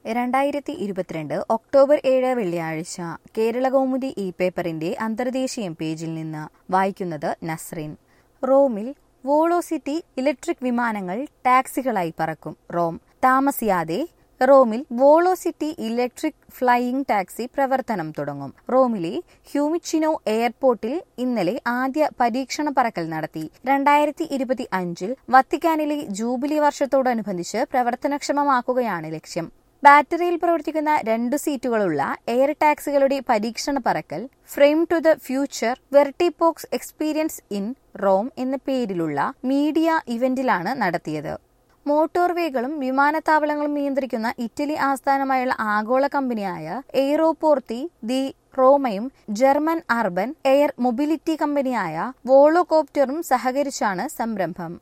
രണ്ടായിരത്തി ഇരുപത്തിരണ്ട് ഒക്ടോബർ ഏഴ് വെള്ളിയാഴ്ച കേരളകൗമുദി ഇ പേപ്പറിന്റെ അന്തർദേശീയ പേജിൽ നിന്ന് വായിക്കുന്നത് നസ്രീൻ റോമിൽ വോളോസിറ്റി ഇലക്ട്രിക് വിമാനങ്ങൾ ടാക്സികളായി പറക്കും റോം താമസിയാതെ റോമിൽ വോളോസിറ്റി ഇലക്ട്രിക് ഫ്ലൈയിംഗ് ടാക്സി പ്രവർത്തനം തുടങ്ങും റോമിലെ ഹ്യൂമിച്ചിനോ എയർപോർട്ടിൽ ഇന്നലെ ആദ്യ പരീക്ഷണ പറക്കൽ നടത്തി രണ്ടായിരത്തി ഇരുപത്തി അഞ്ചിൽ വത്തിക്കാനിലെ ജൂബിലി വർഷത്തോടനുബന്ധിച്ച് പ്രവർത്തനക്ഷമമാക്കുകയാണ് ലക്ഷ്യം ബാറ്ററിയിൽ പ്രവർത്തിക്കുന്ന രണ്ടു സീറ്റുകളുള്ള എയർ ടാക്സികളുടെ പരീക്ഷണ പറക്കൽ frame to the future vertiports experience in Rome എന്ന പേരിലുള്ള മീഡിയ ഇവന്റിലാണ് നടത്തിയത് മോട്ടോർവേകളും വിമാനത്താവളങ്ങളും നിയന്ത്രിക്കുന്ന ഇറ്റലി ആസ്ഥാനമായുള്ള ആഗോള കമ്പനിയായ എയ്റോപോർത്തി ദി റോമയും ജർമ്മൻ അർബൻ എയർ മൊബിലിറ്റി കമ്പനിയായ വോളോകോപ്റ്ററും സഹകരിച്ചാണ് സംരംഭം